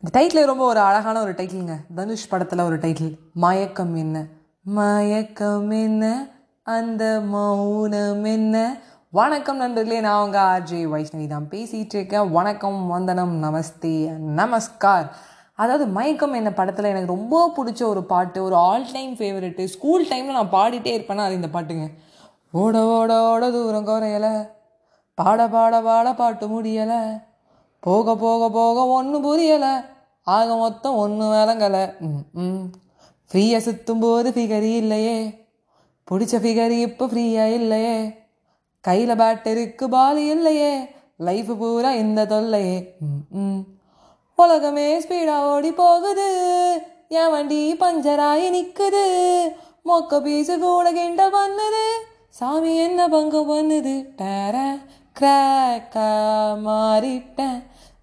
இந்த டைட்டில் ரொம்ப ஒரு அழகான ஒரு டைட்டிலுங்க தனுஷ் படத்தில் ஒரு டைட்டில் மயக்கம் என்ன மயக்கம் என்ன அந்த மௌனம் என்ன வணக்கம் நண்பர்களே நான் உங்கள் ஆர்ஜே வைஷ்ணவி தான் பேசிகிட்டு இருக்கேன் வணக்கம் வந்தனம் நமஸ்தே நமஸ்கார் அதாவது மயக்கம் என்ன படத்தில் எனக்கு ரொம்ப பிடிச்ச ஒரு பாட்டு ஒரு ஆல் டைம் ஃபேவரெட்டு ஸ்கூல் டைமில் நான் பாடிட்டே இருப்பேன்னா அது இந்த பாட்டுங்க ஓட ஓட ஓட தூரம் குறையலை பாட பாட பாட பாட்டு முடியலை போக போக போக ஒன்றும் புரியலை ஆக மொத்தம் ஒன்றும் விளங்கலை ம் ம் ஃப்ரீயாக சுற்றும் போது ஃபிகரி இல்லையே பிடிச்ச ஃபிகரி இப்போ ஃப்ரீயாக இல்லையே கையில் பேட்டரிக்கு பால் இல்லையே லைஃப் பூரா இந்த தொல்லையே ம் ம் உலகமே ஸ்பீடாக ஓடி போகுது என் வண்டி பஞ்சராகி நிற்குது மொக்க பீஸு கூட கிண்டல் பண்ணுது சாமி என்ன பங்கு பண்ணுது டேர கிராக்கா மாறிட்டேன்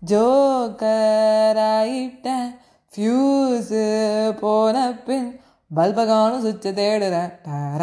ஜோக்கராயிட்டேன் ஃபியூஸு போன பின் பல்பகானும் சுவிட்சை தேடுறேன் டேர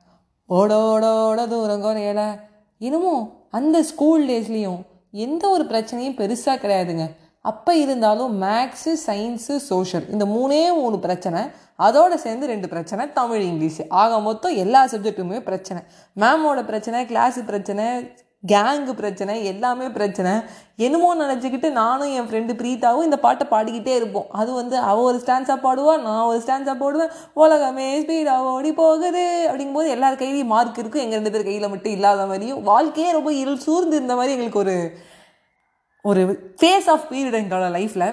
ஓட ஓட ஓட தூரம் குறையல இன்னமும் அந்த ஸ்கூல் டேஸ்லேயும் எந்த ஒரு பிரச்சனையும் பெருசாக கிடையாதுங்க அப்போ இருந்தாலும் மேக்ஸு சயின்ஸு சோஷியல் இந்த மூணே மூணு பிரச்சனை அதோட சேர்ந்து ரெண்டு பிரச்சனை தமிழ் இங்கிலீஷ் ஆக மொத்தம் எல்லா சப்ஜெக்ட்டுமே பிரச்சனை மேமோட பிரச்சனை கிளாஸு பிரச்சனை கேங்கு பிரச்சனை எல்லாமே பிரச்சனை என்னமோ நினச்சிக்கிட்டு நானும் என் ஃப்ரெண்டு பிரீத்தாவும் இந்த பாட்டை பாடிக்கிட்டே இருப்போம் அது வந்து அவள் ஒரு ஸ்டான்ஸாக பாடுவா நான் ஒரு ஸ்டான்ஸாக போடுவேன் உலகமே ஸ்பீடாக ஓடி போகுது அப்படிங்கும்போது எல்லார் கையிலையும் மார்க் இருக்கும் எங்கள் ரெண்டு பேர் கையில் மட்டும் இல்லாத மாதிரியும் வாழ்க்கையே ரொம்ப இருள் சூழ்ந்து இருந்த மாதிரி எங்களுக்கு ஒரு ஒரு ஃபேஸ் ஆஃப் பீரியட் எங்களோட லைஃப்பில்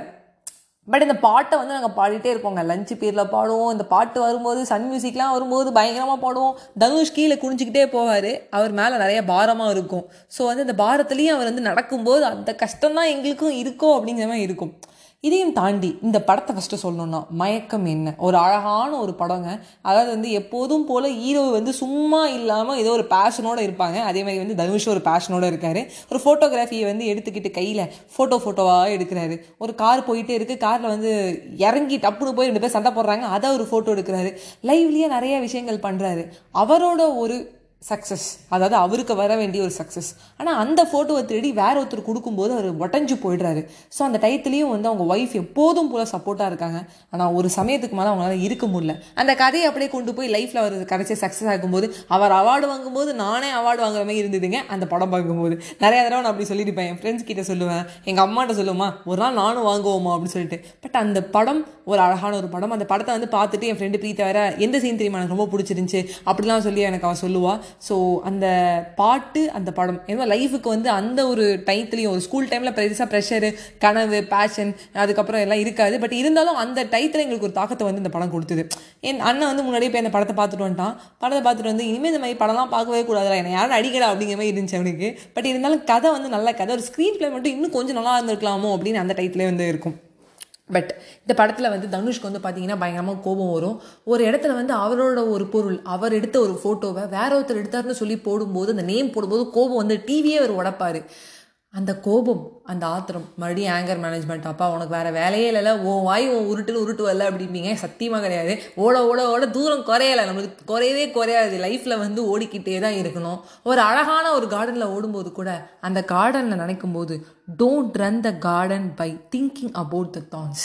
பட் இந்த பாட்டை வந்து நாங்கள் பாடிட்டே இருப்போங்க லஞ்ச் பீரியடில் பாடுவோம் இந்த பாட்டு வரும்போது சன் மியூசிக்லாம் வரும்போது பயங்கரமாக பாடுவோம் தனுஷ் கீழே குனிஞ்சிக்கிட்டே போவார் அவர் மேலே நிறைய பாரமாக இருக்கும் ஸோ வந்து அந்த பாரத்துலேயும் அவர் வந்து நடக்கும்போது அந்த கஷ்டம் தான் எங்களுக்கும் இருக்கோ அப்படிங்கிற மாதிரி இருக்கும் இதையும் தாண்டி இந்த படத்தை ஃபஸ்ட்டு சொல்லணும்னா மயக்கம் என்ன ஒரு அழகான ஒரு படங்க அதாவது வந்து எப்போதும் போல் ஹீரோ வந்து சும்மா இல்லாமல் ஏதோ ஒரு பேஷனோடு இருப்பாங்க அதே மாதிரி வந்து தனுஷ் ஒரு பேஷனோடு இருக்கார் ஒரு ஃபோட்டோகிராஃபியை வந்து எடுத்துக்கிட்டு கையில் ஃபோட்டோ ஃபோட்டோவாக எடுக்கிறாரு ஒரு கார் போயிட்டே இருக்குது காரில் வந்து இறங்கி டப்புனு போய் ரெண்டு பேர் சண்டை போடுறாங்க அதை ஒரு ஃபோட்டோ எடுக்கிறாரு லைவ்லேயே நிறைய விஷயங்கள் பண்ணுறாரு அவரோட ஒரு சக்ஸஸ் அதாவது அவருக்கு வர வேண்டிய ஒரு சக்ஸஸ் ஆனால் அந்த ஃபோட்டோவை தேடி வேற ஒருத்தர் கொடுக்கும்போது அவர் உடஞ்சு போயிடுறாரு ஸோ அந்த டயத்துலேயும் வந்து அவங்க ஒய்ஃப் எப்போதும் போல் சப்போர்ட்டாக இருக்காங்க ஆனால் ஒரு சமயத்துக்கு மேலே அவங்களால இருக்க முடியல அந்த கதையை அப்படியே கொண்டு போய் லைஃப்பில் அவர் கடைசி சக்ஸஸ் ஆகும்போது அவர் அவார்டு வாங்கும்போது நானே அவார்டு வாங்குற மாதிரி இருந்ததுங்க அந்த படம் பார்க்கும்போது நிறைய தடவை நான் அப்படி சொல்லியிருப்பேன் என் ஃப்ரெண்ட்ஸ் கிட்ட சொல்லுவேன் எங்கள் அம்மாட்ட சொல்லுவோமா ஒரு நாள் நானும் வாங்குவோமா அப்படின்னு சொல்லிட்டு பட் அந்த படம் ஒரு அழகான ஒரு படம் அந்த படத்தை வந்து பார்த்துட்டு என் ஃப்ரெண்டு பிரீத்தா வேற எந்த சீன் தெரியுமா எனக்கு ரொம்ப பிடிச்சிருந்துச்சு அப்படிலாம் சொல்லி எனக்கு அவள் சொல்லுவாள் ஸோ அந்த பாட்டு அந்த படம் ஏன்னா லைஃபுக்கு வந்து அந்த ஒரு டைத்துலேயும் ஒரு ஸ்கூல் டைமில் பெருசாக ப்ரெஷரு கனவு பேஷன் அதுக்கப்புறம் எல்லாம் இருக்காது பட் இருந்தாலும் அந்த டைத்தில் எங்களுக்கு ஒரு தாக்கத்தை வந்து இந்த படம் கொடுத்தது என் அண்ணன் வந்து முன்னாடியே போய் அந்த படத்தை பார்த்துட்டு வந்துட்டான் படத்தை பார்த்துட்டு வந்து இனிமேல் இந்த மாதிரி படம்லாம் பார்க்கவே கூடாதுல என்னை யாரும் அடிக்கடா அப்படிங்கிற மாதிரி இருந்துச்சு அவனுக்கு பட் இருந்தாலும் கதை வந்து நல்ல கதை ஒரு ஸ்க்ரீன் பிளே மட்டும் இன்னும் கொஞ்சம் நல்லா இருந்திருக்கலாமோ அப்படின்னு அந்த டைத்துலேயே வந்து இருக்கும் பட் இந்த படத்தில் வந்து தனுஷ்க்கு வந்து பார்த்தீங்கன்னா பயங்கரமாக கோபம் வரும் ஒரு இடத்துல வந்து அவரோட ஒரு பொருள் அவர் எடுத்த ஒரு ஃபோட்டோவை வேற ஒருத்தர் எடுத்தாருன்னு சொல்லி போடும்போது அந்த நேம் போடும்போது கோபம் வந்து டிவியே அவர் உடப்பார் அந்த கோபம் அந்த ஆத்திரம் மறுபடியும் ஆங்கர் மேனேஜ்மெண்ட் அப்பா உனக்கு வேறு வேலையே இல்லைல்ல ஓ வாய் ஓ உருட்டுன்னு உருட்டு வரல அப்படிம்பீங்க சத்தியமாக கிடையாது ஓட ஓட ஓட தூரம் குறையலை நம்மளுக்கு குறையவே குறையாது லைஃப்பில் வந்து ஓடிக்கிட்டே தான் இருக்கணும் ஒரு அழகான ஒரு கார்டனில் ஓடும்போது கூட அந்த கார்டனில் நினைக்கும் போது don't run the garden by thinking about the thoughts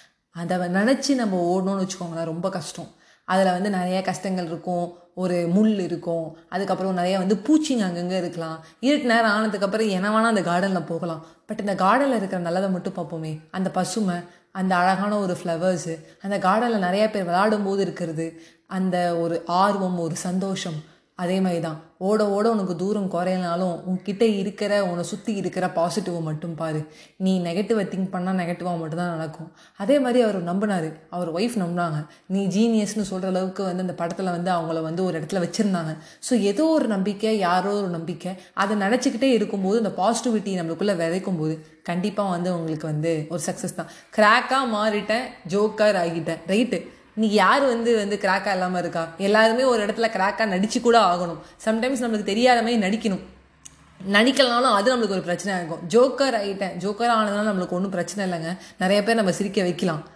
அதை நினச்சி நம்ம ஓடணும்னு வச்சுக்கோங்களேன் ரொம்ப கஷ்டம் அதில் வந்து நிறைய கஷ்டங்கள் இருக்கும் ஒரு முள் இருக்கும் அதுக்கப்புறம் நிறைய வந்து பூச்சிங்க அங்கங்கே இருக்கலாம் இருட்டு நேரம் ஆனதுக்கப்புறம் என்ன வேணால் அந்த கார்டனில் போகலாம் பட் இந்த கார்டனில் இருக்கிற நல்லதை மட்டும் பார்ப்போமே அந்த பசுமை அந்த அழகான ஒரு ஃப்ளவர்ஸு அந்த கார்டனில் நிறைய பேர் விளையாடும் போது இருக்கிறது அந்த ஒரு ஆர்வம் ஒரு சந்தோஷம் அதே மாதிரி தான் ஓட ஓட உனக்கு தூரம் குறையனாலும் உன்கிட்ட இருக்கிற உன்னை சுற்றி இருக்கிற பாசிட்டிவை மட்டும் பாரு நீ நெகட்டிவை திங்க் பண்ணால் நெகட்டிவாக மட்டும்தான் நடக்கும் அதே மாதிரி அவர் நம்பினார் அவர் ஒய்ஃப் நம்பினாங்க நீ ஜீனியஸ்னு சொல்கிற அளவுக்கு வந்து அந்த படத்தில் வந்து அவங்கள வந்து ஒரு இடத்துல வச்சுருந்தாங்க ஸோ ஏதோ ஒரு நம்பிக்கை யாரோ ஒரு நம்பிக்கை அதை நினச்சிக்கிட்டே இருக்கும்போது அந்த பாசிட்டிவிட்டி நம்மளுக்குள்ளே விதைக்கும் போது கண்டிப்பாக வந்து உங்களுக்கு வந்து ஒரு சக்ஸஸ் தான் கிராக்காக மாறிட்டேன் ஜோக்கர் ஆகிட்டேன் ரைட்டு இன்னைக்கு யார் வந்து வந்து கிராக்காக இல்லாமல் இருக்கா எல்லாருமே ஒரு இடத்துல கிராக்காக நடிச்சு கூட ஆகணும் சம்டைம்ஸ் நம்மளுக்கு தெரியாத மாதிரி நடிக்கணும் நடிக்கலனாலும் அது நம்மளுக்கு ஒரு பிரச்சனை இருக்கும் ஜோக்கர் ஆகிட்டேன் ஜோக்கர் ஆனதுனால நம்மளுக்கு ஒன்றும் பிரச்சனை இல்லைங்க நிறைய பேர் நம்ம சிரிக்க வைக்கலாம்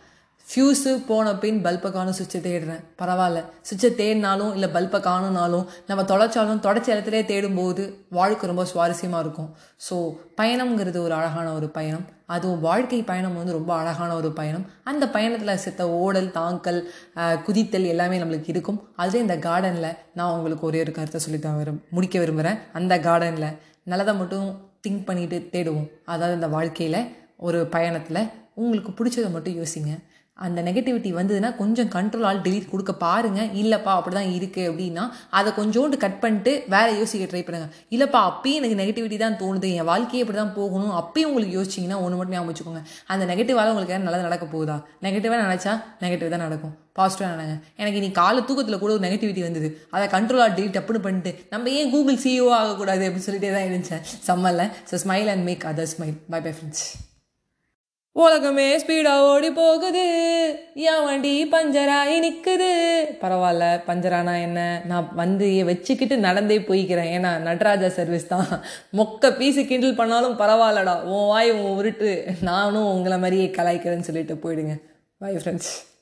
ஃப்யூஸு போன பின் பல்பை காணும் சுவிட்சை தேடுறேன் பரவாயில்ல சுவிட்சை தேடினாலும் இல்லை பல்பை காணுனாலும் நம்ம தொலைச்சாலும் தொடச்ச இடத்துல தேடும்போது வாழ்க்கை ரொம்ப சுவாரஸ்யமாக இருக்கும் ஸோ பயணம்ங்கிறது ஒரு அழகான ஒரு பயணம் அதுவும் வாழ்க்கை பயணம் வந்து ரொம்ப அழகான ஒரு பயணம் அந்த பயணத்தில் செத்த ஓடல் தாங்கல் குதித்தல் எல்லாமே நம்மளுக்கு இருக்கும் அதுலேயே இந்த கார்டனில் நான் உங்களுக்கு ஒரே ஒரு கருத்தை சொல்லி தான் விரும் முடிக்க விரும்புகிறேன் அந்த கார்டனில் நல்லதை மட்டும் திங்க் பண்ணிட்டு தேடுவோம் அதாவது இந்த வாழ்க்கையில் ஒரு பயணத்தில் உங்களுக்கு பிடிச்சதை மட்டும் யோசிங்க அந்த நெகட்டிவிட்டி வந்ததுன்னா கொஞ்சம் கண்ட்ரோல் ஆல் டிலீட் கொடுக்க பாருங்கள் இல்லைப்பா அப்படி தான் இருக்குது அப்படின்னா அதை கொஞ்சோண்டு கட் பண்ணிட்டு வேறு யோசிக்க ட்ரை பண்ணுங்கள் இல்லைப்பா அப்பயும் எனக்கு நெகட்டிவிட்டி தான் தோணுது என் வாழ்க்கையே இப்படி தான் போகணும் அப்பயும் உங்களுக்கு யோசிச்சிங்கன்னா ஒன்று மட்டும் ஞாபகம் வச்சுக்கோங்க அந்த நெகட்டிவால் உங்களுக்கு யாரும் நல்லது நடக்க போகுதா நெகட்டிவாக நினச்சா நெகட்டிவ் தான் நடக்கும் பாசிட்டிவாக நினைங்க எனக்கு நீ காலை தூக்கத்தில் கூட ஒரு நெகட்டிவிட்டி வந்தது அதை கண்ட்ரோலாக டெலிட் அப்புன்னு பண்ணிட்டு நம்ம ஏன் கூகுள் சிஇஓ ஆகக்கூடாது அப்படின்னு சொல்லிட்டே தான் இருந்துச்சேன் சம்மல்ல so smile and make other smile bye bye friends உலகமே ஸ்பீடா ஓடி போகுது என் வண்டி பஞ்சராகி நிற்குது பரவாயில்ல பஞ்சரானா என்ன நான் வந்து வச்சுக்கிட்டு நடந்தே போய்க்கிறேன் ஏன்னா நடராஜா சர்வீஸ் தான் மொக்க பீஸு கிண்டில் பண்ணாலும் பரவாயில்லடா உன் வாய் உன் உருட்டு நானும் உங்களை மாதிரியே கலாய்க்கிறேன்னு சொல்லிட்டு போயிடுங்க பை ஃப்ரெண்ட்ஸ்